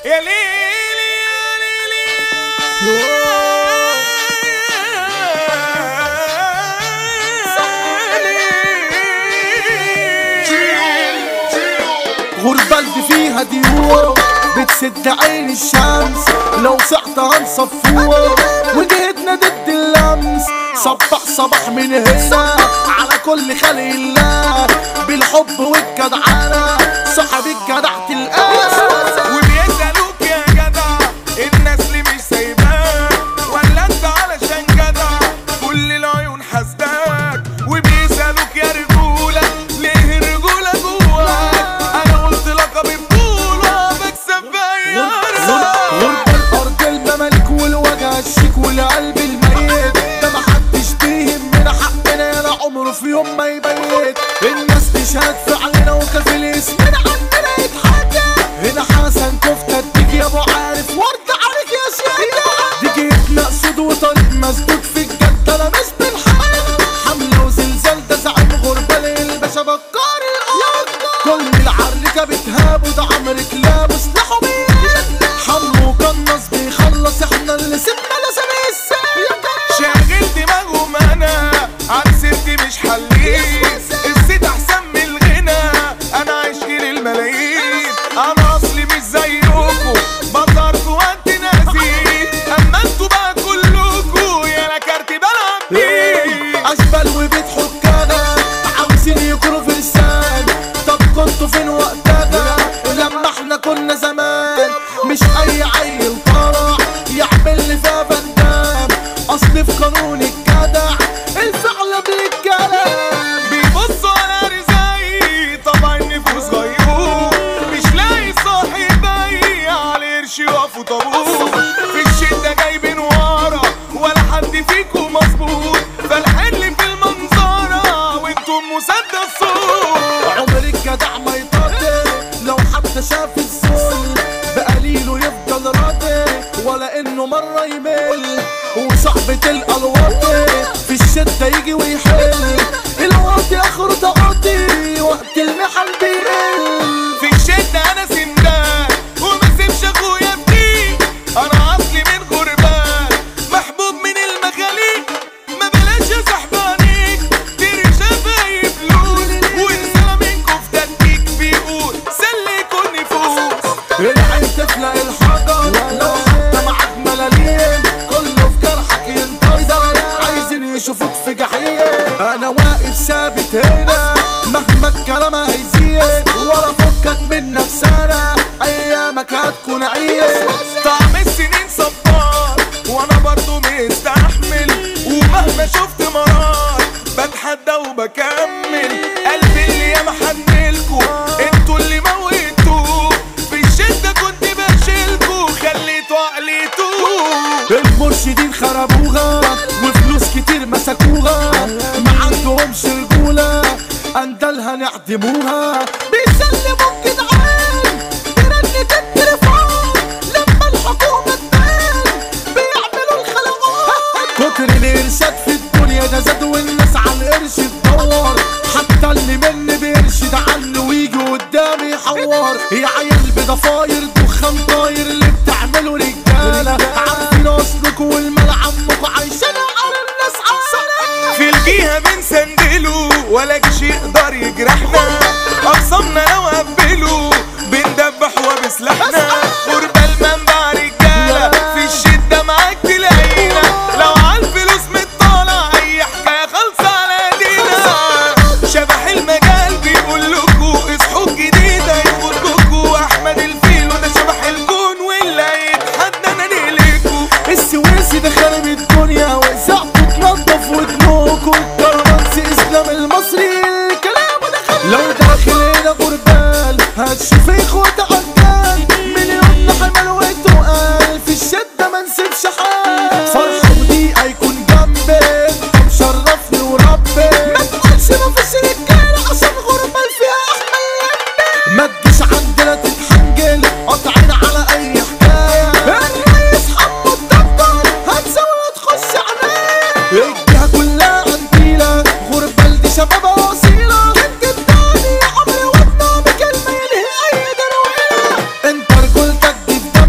يا ليلي يا ليلي غربة اللي فيها ديور بتسد عين الشمس لو صحت هنصفوها وجهتنا ضد اللمس صبح صباح من هنا على كل خلق الله بالحب والجدعنة صاحب الجدع تلقاه وبيسألوك يا جدع الناس اللي مش سايباك ولا انت علشان جدع كل العيون حاسداك وبيسألوك يا رجولة ليه الرجولة جواك انا قلت لقب بطولة بكسب بيارك غربة الأرض الممالك والوجع الشيك والقلب الميت ده محدش بيهمنا حقنا يا عمره في يوم ما يبيت الناس تشهد في علينا وكفيل اسمنا عندنا يتحدى هنا حسن كفتة تيجي يا ابو عارف ورد عليك يا شيخ دي جيت مقصود وطريق مسدود في الجدة انا مش بالحال حملة وزلزال ده زعيم غربة للباشا بكار الأرض كل العركة بتهاب وده عمرو كلاب وسلاحه بيد حمو قنص بيخلص احنا اللي سيبنا لازم السيد شاغل دماغهم انا عن سيرتي مش حلين الزيت احسن من الغنى انا عشقي للملايين انا اصلي مش زيكم بطرت وانت ناسي اما انتوا بقى كلكوا يا انا كارت بلعب بيه اشبال وبيت حكانا عاوزين يكونوا في لسان طب كنتوا فين وقتها لما احنا كنا زمان مش اي عيل طالع يعمل لي فيها بندام اصل في قانون الجدع الفعل بالكلام بيبصوا على رزاي طبعا النفوس غيور مش لاقي صاحبي على قرش يقفوا طابور في الشدة جايبين ورا ولا حد فيكم مظبوط فالحل في المنظرة وانتم مسدس الصوت عمر الجدع ما يطاطي لو حتى شاف الذل بقليله يفضل راضي ولا انه مرة يمل وصاحبة تلقى الواطي في الشدة يجي ويحل الواطي اخره تعاطي وقت المحن بيقل في الشدة انا سندان وما سيبش اخويا بدي انا اصلي من غربان محبوب من المخاليق ما بلاش يا صاحبانيك دير شفايف فلوس ورسالة منكم في تدقيق بيقول سلكوا النفوس العين تخلق الحجر لو حتى معاك ملاليم كله في جرحك ينتظر عايزين يشوفوك في جحيم انا واقف ثابت هنا مهما الكلام هيزيد ولا فكك من نفسنا ايامك هتكون عيد طعم السنين صبار وانا برضو مستحمل ومهما شفت مرار بتحدى وبكمل قلبي اللي ياما حنلكوا انتوا اللي موتوه في الشدة كنت بشيلكوا خليتوا عقليتوه المرشدين خربوها وفلوس كتير مسكوها ما عندهمش رجولة اندلها نعدموها بيسلموا الجدعان برنة التليفون لما الحكومة تبان بيعملوا الخلقات كتر الارشاد في الدنيا ده زاد والناس على القرش تدور حتى اللي مني بيرشد عنه ويجي قدامي يحور يا عيال بضفاير دخان طاير اللي بتعملوا رجاله عارفين اصلكوا والمال عمكوا عايشين على الناس عسلة في الجيهة بنسندله ولا جيش يقدر يجرحنا أقسمنا لو قبلوا بندبح وبسلاحنا قرب المنبع رجالة في الشدة معاك تلاقينا لو عالفلوس متطالع أي حكاية خالصة على ايدينا شبح المجال بيقول لكوا اصحوا جديدة يفوتكوا أحمد الفيل وده شبح الكون واللي هيتحدى أنا نقلكوا السويسي ده خارب الدنيا وإذاعته تنضف ودنوكوا الكرمانسي اسلام المصري كلامه دخل لو داخل هنا غربال هتشوف اخوات عجال مليون حمل وتقال في الشدة ما نسيبش حال فرحة ودي هيكون جنبي طب شرفني وربي ما تقولش مفيش رجالة عشان غربال فيها احمد ما تجيش عندنا تتحنجل قاطعين على اي حكايه الرئيس حمو الدبر هتسوي تخش عناية الجهه كلها قنديله غربال دي شباب اصيله كان جداني عمري وطنا بكلمه ينهي اي درويله انت رجولتك دي في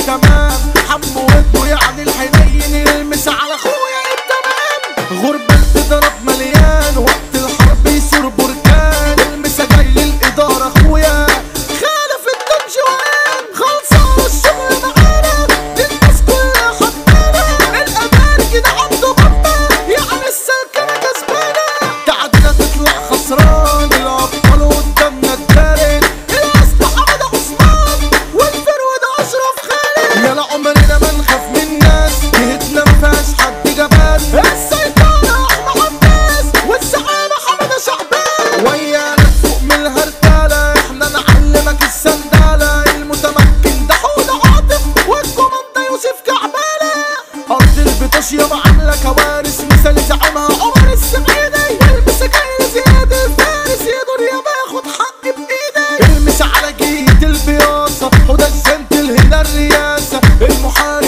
التمام حمو ودو يعني الحنين المس على اخويا التمام غربة تضرب مليان وقت الحرب يصير بركان المسا جاي للإدارة اخويا خالف الدنجوان خلصان الشغل معانا دي الناس كلها حبانا الأمان كده عنده بابا يعني السلكنة كسبانة تعدينا تطلع خسران الأبطال قدامنا اتدارت الأصل حمد عثمان والفرود أشرف خالد يلا عمرنا ما نخاف من الناس جهتنا ما فيهاش حد جبان السيطرة أحمد عباس والزعامة حمد شعبان ويانا فوق من الهرتالة احنا نعلمك السندالة المتمكن ده حوده عاطف والكوماندا يوسف كعبالة أرض البطاش يابا عاملة كوارث مثال زعيمها عمر السعيدي والمساكين زياد الفارس يقدر يابا ياخد حق بإيدي المس على جيد البياصة حوده الزنت الهنا الرياسة المحارب